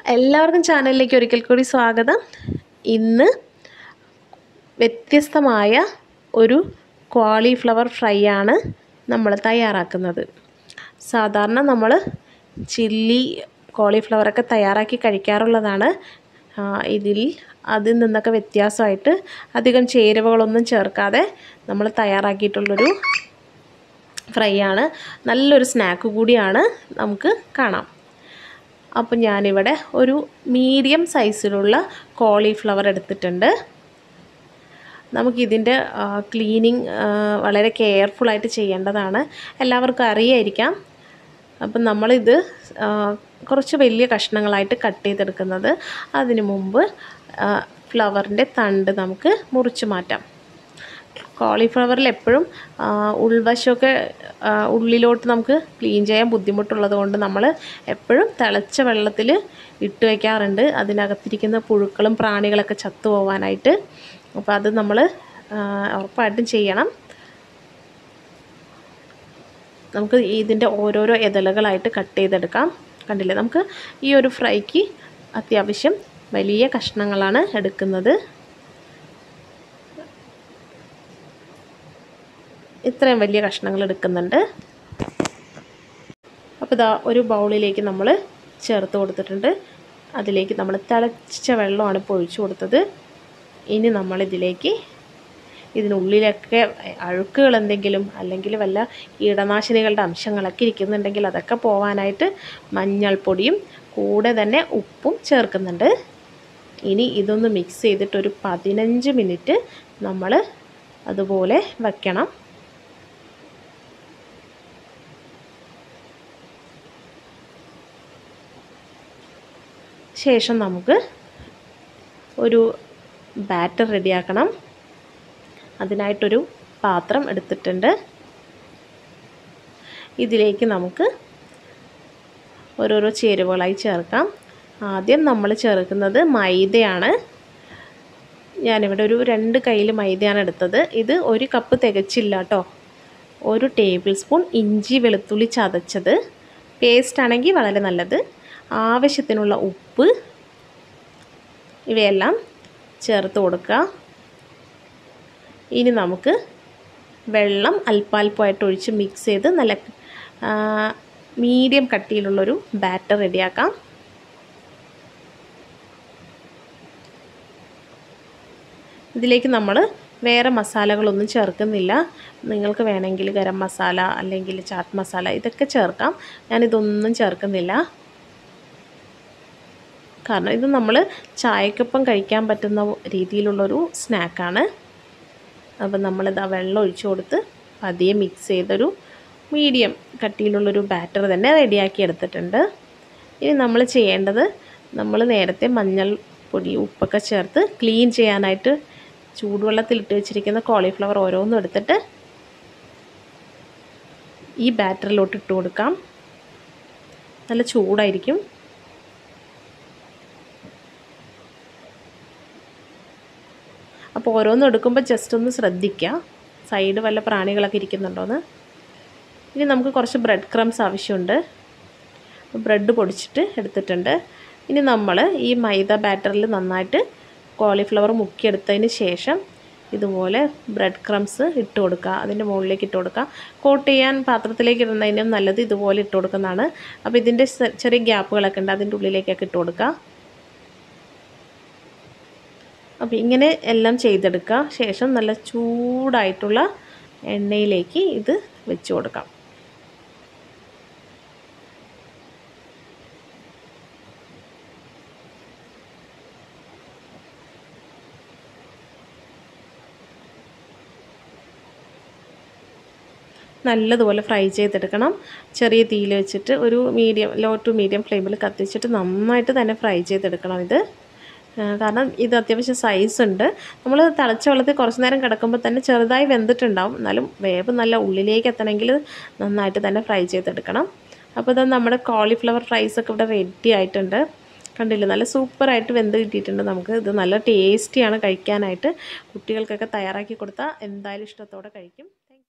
എല്ലാവർക്കും ചാനലിലേക്ക് ഒരിക്കൽ കൂടി സ്വാഗതം ഇന്ന് വ്യത്യസ്തമായ ഒരു കോളിഫ്ലവർ ഫ്രൈ ആണ് നമ്മൾ തയ്യാറാക്കുന്നത് സാധാരണ നമ്മൾ ചില്ലി കോളിഫ്ലവറൊക്കെ തയ്യാറാക്കി കഴിക്കാറുള്ളതാണ് ആ, ഇതിൽ അതിൽ നിന്നൊക്കെ വ്യത്യാസമായിട്ട് അധികം ചേരുവകളൊന്നും ചേർക്കാതെ നമ്മൾ തയ്യാറാക്കിയിട്ടുള്ളൊരു ഫ്രൈ ആണ് നല്ലൊരു സ്നാക്ക് കൂടിയാണ് നമുക്ക് കാണാം അപ്പം ഞാനിവിടെ ഒരു മീഡിയം സൈസിലുള്ള കോളിഫ്ലവർ എടുത്തിട്ടുണ്ട് നമുക്കിതിൻ്റെ ക്ലീനിങ് വളരെ കെയർഫുള്ളായിട്ട് ചെയ്യേണ്ടതാണ് എല്ലാവർക്കും അറിയായിരിക്കാം അപ്പം നമ്മളിത് ആ, കുറച്ച് വലിയ കഷ്ണങ്ങളായിട്ട് കട്ട് ചെയ്തെടുക്കുന്നത് അതിനു മുമ്പ് ഫ്ലവറിൻ്റെ തണ്ട് നമുക്ക് മുറിച്ച് മാറ്റാം കോളിഫ്ലവറിൽ എപ്പോഴും ആ, ഉൾവശമൊക്കെ ആ, ഉള്ളിലോട്ട് നമുക്ക് ക്ലീൻ ചെയ്യാൻ ബുദ്ധിമുട്ടുള്ളത് കൊണ്ട് നമ്മൾ എപ്പോഴും തിളച്ച വെള്ളത്തിൽ ഇട്ട് വയ്ക്കാറുണ്ട് അതിനകത്തിരിക്കുന്ന പുഴുക്കളും പ്രാണികളൊക്കെ ചത്തു പോകാനായിട്ട് അപ്പോൾ അത് നമ്മൾ ഉറപ്പായിട്ടും ചെയ്യണം നമുക്ക് ഇതിൻ്റെ ഓരോരോ ഇതളുകളായിട്ട് കട്ട് ചെയ്തെടുക്കാം കണ്ടില്ലേ നമുക്ക് ഈ ഒരു ഫ്രൈക്ക് അത്യാവശ്യം വലിയ കഷ്ണങ്ങളാണ് എടുക്കുന്നത് ഇത്രയും വലിയ കഷ്ണങ്ങൾ എടുക്കുന്നുണ്ട് അപ്പോൾ ഇതാ ഒരു ബൗളിലേക്ക് നമ്മൾ ചേർത്ത് കൊടുത്തിട്ടുണ്ട് അതിലേക്ക് നമ്മൾ തിളച്ച വെള്ളമാണ് ഇപ്പോൾ ഒഴിച്ചു കൊടുത്തത് ഇനി നമ്മളിതിലേക്ക് ഇതിനുള്ളിലൊക്കെ അഴുക്കുകൾ എന്തെങ്കിലും അല്ലെങ്കിൽ വല്ല കീടനാശിനികളുടെ അംശങ്ങളൊക്കെ ഇരിക്കുന്നുണ്ടെങ്കിൽ അതൊക്കെ പോകാനായിട്ട് മഞ്ഞൾപ്പൊടിയും കൂടെ തന്നെ ഉപ്പും ചേർക്കുന്നുണ്ട് ഇനി ഇതൊന്ന് മിക്സ് ചെയ്തിട്ട് ഒരു പതിനഞ്ച് മിനിറ്റ് നമ്മൾ അതുപോലെ വയ്ക്കണം ശേഷം നമുക്ക് ഒരു ബാറ്റർ റെഡിയാക്കണം അതിനായിട്ടൊരു പാത്രം എടുത്തിട്ടുണ്ട് ഇതിലേക്ക് നമുക്ക് ഓരോരോ ചേരുവകളായി ചേർക്കാം ആദ്യം നമ്മൾ ചേർക്കുന്നത് മൈദയാണ് ഞാനിവിടെ ഒരു രണ്ട് കയ്യിൽ മൈദയാണ് എടുത്തത് ഇത് ഒരു കപ്പ് തികച്ചില്ല കേട്ടോ ഒരു ടേബിൾ സ്പൂൺ ഇഞ്ചി വെളുത്തുള്ളി ചതച്ചത് പേസ്റ്റ് ആണെങ്കിൽ വളരെ നല്ലത് ആവശ്യത്തിനുള്ള ഉപ്പ് ഇവയെല്ലാം ചേർത്ത് കൊടുക്കുക ഇനി നമുക്ക് വെള്ളം അല്പാൽപ്പമായിട്ട് ഒഴിച്ച് മിക്സ് ചെയ്ത് നല്ല മീഡിയം കട്ടിയിലുള്ളൊരു ബാറ്റർ റെഡിയാക്കാം ഇതിലേക്ക് നമ്മൾ വേറെ മസാലകളൊന്നും ചേർക്കുന്നില്ല നിങ്ങൾക്ക് വേണമെങ്കിൽ ഗരം മസാല അല്ലെങ്കിൽ ചാട്ട് മസാല ഇതൊക്കെ ചേർക്കാം ഞാനിതൊന്നും ചേർക്കുന്നില്ല കാരണം ഇത് നമ്മൾ ചായക്കൊപ്പം കഴിക്കാൻ പറ്റുന്ന രീതിയിലുള്ളൊരു സ്നാക്കാണ് അപ്പം നമ്മളിത് ആ വെള്ളം ഒഴിച്ചു കൊടുത്ത് പതിയെ മിക്സ് ചെയ്തൊരു മീഡിയം കട്ടിയിലുള്ളൊരു ബാറ്റർ തന്നെ റെഡിയാക്കി എടുത്തിട്ടുണ്ട് ഇനി നമ്മൾ ചെയ്യേണ്ടത് നമ്മൾ നേരത്തെ മഞ്ഞൾ പൊടി ഉപ്പൊക്കെ ചേർത്ത് ക്ലീൻ ചെയ്യാനായിട്ട് ചൂടുവെള്ളത്തിലിട്ട് വെച്ചിരിക്കുന്ന കോളിഫ്ലവർ ഓരോന്നും എടുത്തിട്ട് ഈ ബാറ്ററിലോട്ട് ഇട്ട് കൊടുക്കാം നല്ല ചൂടായിരിക്കും അപ്പോൾ ഓരോന്നും എടുക്കുമ്പോൾ ജസ്റ്റ് ഒന്ന് ശ്രദ്ധിക്കുക സൈഡ് വല്ല പ്രാണികളൊക്കെ ഇരിക്കുന്നുണ്ടോയെന്ന് ഇനി നമുക്ക് കുറച്ച് ബ്രെഡ് ക്രംസ് ആവശ്യമുണ്ട് ബ്രെഡ് പൊടിച്ചിട്ട് എടുത്തിട്ടുണ്ട് ഇനി നമ്മൾ ഈ മൈദ ബാറ്ററിൽ നന്നായിട്ട് കോളിഫ്ലവർ മുക്കിയെടുത്തതിന് ശേഷം ഇതുപോലെ ബ്രെഡ് ക്രംസ് ഇട്ട് കൊടുക്കുക അതിൻ്റെ മുകളിലേക്ക് ഇട്ട് കൊടുക്കുക കോട്ട് ചെയ്യാൻ പാത്രത്തിലേക്ക് ഇടുന്നതിനും നല്ലത് ഇതുപോലെ ഇട്ട് കൊടുക്കുന്നതാണ് അപ്പോൾ ഇതിൻ്റെ ചെറിയ ഗ്യാപ്പുകളൊക്കെ ഉണ്ട് അതിൻ്റെ ഉള്ളിലേക്കൊക്കെ ഇട്ട് കൊടുക്കുക അപ്പോൾ ഇങ്ങനെ എല്ലാം ചെയ്തെടുക്കുക ശേഷം നല്ല ചൂടായിട്ടുള്ള എണ്ണയിലേക്ക് ഇത് വെച്ച് കൊടുക്കാം നല്ലതുപോലെ ഫ്രൈ ചെയ്തെടുക്കണം ചെറിയ തീയിൽ വെച്ചിട്ട് ഒരു മീഡിയം ലോ ടു മീഡിയം ഫ്ലെയിമിൽ കത്തിച്ചിട്ട് നന്നായിട്ട് തന്നെ ഫ്രൈ ചെയ്തെടുക്കണം ഇത് കാരണം ഇത് അത്യാവശ്യം സൈസ് ഉണ്ട് നമ്മൾ തിളച്ച വെള്ളത്തിൽ കുറച്ച് നേരം കിടക്കുമ്പോൾ തന്നെ ചെറുതായി വെന്തിട്ടുണ്ടാവും എന്നാലും വേവ് നല്ല ഉള്ളിലേക്ക് എത്തണമെങ്കിൽ നന്നായിട്ട് തന്നെ ഫ്രൈ ചെയ്തെടുക്കണം അപ്പോൾ ഇത് നമ്മുടെ കോളിഫ്ലവർ ഫ്രൈസ് ഒക്കെ ഇവിടെ റെഡി ആയിട്ടുണ്ട് കണ്ടില്ലേ നല്ല സൂപ്പറായിട്ട് വെന്ത് കിട്ടിയിട്ടുണ്ട് നമുക്ക് ഇത് നല്ല ടേസ്റ്റിയാണ് കഴിക്കാനായിട്ട് കുട്ടികൾക്കൊക്കെ തയ്യാറാക്കി കൊടുത്താൽ എന്തായാലും ഇഷ്ടത്തോടെ കഴിക്കും